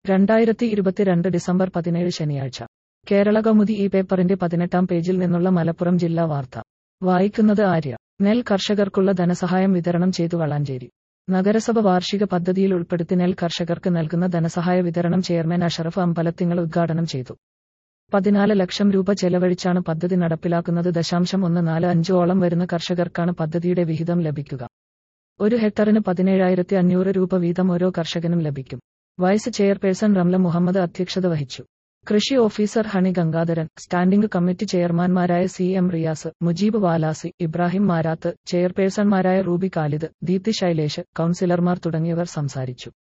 രണ്ടായിരത്തി ഇരുപത്തിരണ്ട് ഡിസംബർ പതിനേഴ് ശനിയാഴ്ച കേരള കൗമുദി ഈ പേപ്പറിന്റെ പതിനെട്ടാം പേജിൽ നിന്നുള്ള മലപ്പുറം ജില്ലാ വാർത്ത വായിക്കുന്നത് ആര്യ നെൽ കർഷകർക്കുള്ള ധനസഹായം വിതരണം ചെയ്തു വളാഞ്ചേരി നഗരസഭ വാർഷിക പദ്ധതിയിൽ ഉൾപ്പെടുത്തി നെൽ കർഷകർക്ക് നൽകുന്ന ധനസഹായ വിതരണം ചെയർമാൻ അഷറഫ് അമ്പലത്തിങ്ങൾ ഉദ്ഘാടനം ചെയ്തു പതിനാല് ലക്ഷം രൂപ ചെലവഴിച്ചാണ് പദ്ധതി നടപ്പിലാക്കുന്നത് ദശാംശം ഒന്ന് നാല് അഞ്ചോളം വരുന്ന കർഷകർക്കാണ് പദ്ധതിയുടെ വിഹിതം ലഭിക്കുക ഒരു ഹെക്ടറിന് പതിനേഴായിരത്തി അഞ്ഞൂറ് രൂപ വീതം ഓരോ കർഷകനും ലഭിക്കും വൈസ് ചെയർപേഴ്സൺ റംല മുഹമ്മദ് അധ്യക്ഷത വഹിച്ചു കൃഷി officer Honey Gangadharan standing committee ചെയർമാൻമാരായ സി എം റിയാസ് മുജീബ് വാലാസി ഇബ്രാഹിം മാരാത്ത് ചെയർപേഴ്സൺമാരായ റൂബി ഖാലിദ് ദീപ്തി ശൈലേഷ് കൌൺസിലർമാർ തുടങ്ങിയവർ സംസാരിച്ചു